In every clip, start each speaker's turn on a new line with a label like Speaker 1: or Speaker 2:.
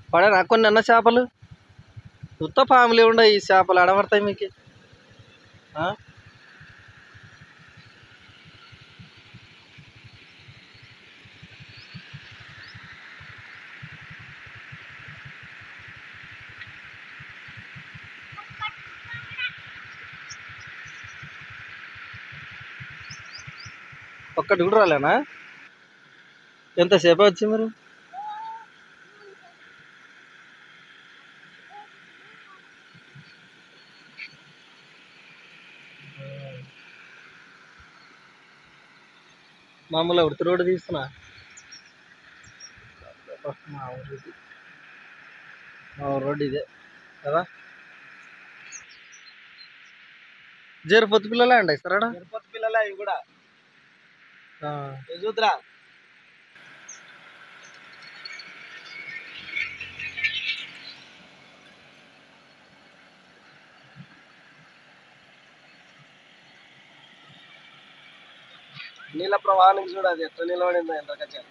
Speaker 1: పడనా కొన్ని అన్న చేపలు ఉత్త ఫ్యామిలీ ఉండే ఈ చేపలు ఆడబడతాయి మీకు ఆ? ఒక్కటి కూడా రాలేనా ఎంతసేపు వచ్చి మీరు మామూలు ఉడత రోడ్డు తీస్తున్నా మా ఊరు ఇది మా ఊరు రోడ్డు ఇదే కదా జేరు పొత్తు పిల్లలే అండి ఇస్తారా
Speaker 2: తిరుపతి పిల్లలే ఇవి కూడా ఇవి చూద్దురా నీళ్ళ ప్రవాహానికి చూడు అది ఎట్లా నిలబడిందో ఎండ్రకచ్చ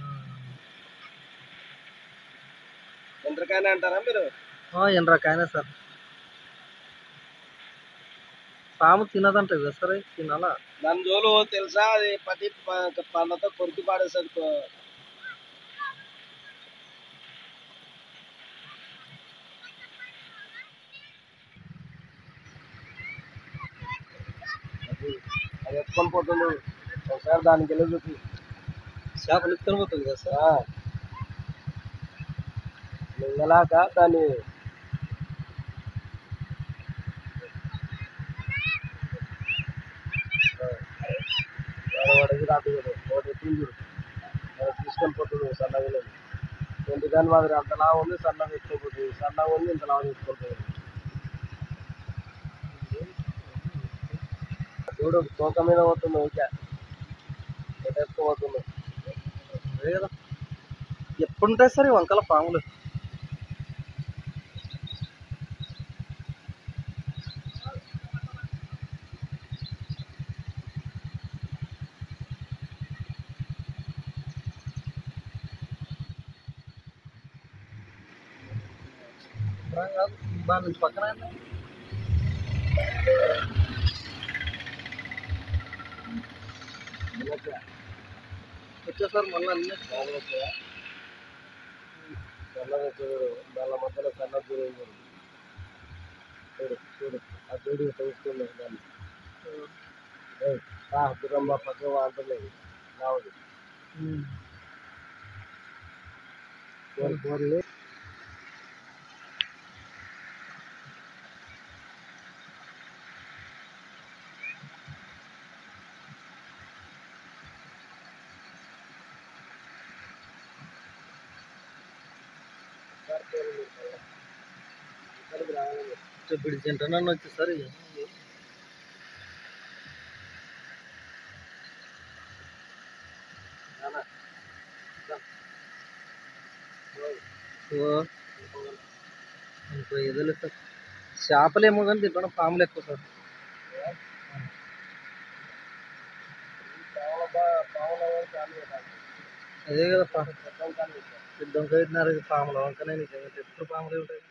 Speaker 2: ఎండ్రకాయనే అంటారా మీరు
Speaker 1: ఎండ్రకాయనే సార్ పాము తినదంట కదా సరే తినాలా
Speaker 2: దాని జోలు తెలుసా అది పది ప- పళ్ళతో కొరికి పాడేస్తుంది కొ- అది అది ఎత్తుకొని పోతుంది ఒకసారి దానికి వెళ్ళి చూపి
Speaker 1: చేపలు ఎత్తుకొని పోతుంది కదా సార్
Speaker 2: ఆ. మింగలాక దాన్ని వాడికి రాదు కదా ఒకటి ఎత్తుని చూడు అది తీసుకొని పోతుంది సన్నగా ట్వంటీ దాని మాదిరి అంతలా ఉంది సన్నగా ఎత్తుకోపోతుంది సన్నగా ఉంది ఇంతలా తీసుకొని పోతుంది చూడు తోక మీద పోతుంది ఊరికే ఎట్టేసుకోబోతుంది
Speaker 1: అదే కదా ఎప్పుడు ఉంటాయి సార్ ఈ వంకల పాములు శుభ్రం కాదు దాని నుంచి పక్కన ఏంది? వచ్చేసారు మళ్ళీ అన్నీ
Speaker 2: సన్నగా చూడు దాని మధ్యలో సన్న చూడు చూడు చూడు ఆ చూడు చూస్తుంది దాన్ని ఏయ్, రా దురమ్మ పక్క అంటలేదు రావదు
Speaker 1: ఉమ్.
Speaker 2: కోరి కోరి
Speaker 1: ఇప్పుడు తింటున్నాను వచ్చేసరి ఓ ఇంకో ఎదులు సార్ చేపలేమో కానీ తింటాను పాములు ఎక్కువ సార్ అదే కదా పా- పెద్ద వంకాయ పాములు వంకనే నీకు ఎప్పుడు పాములు ఉంటాయి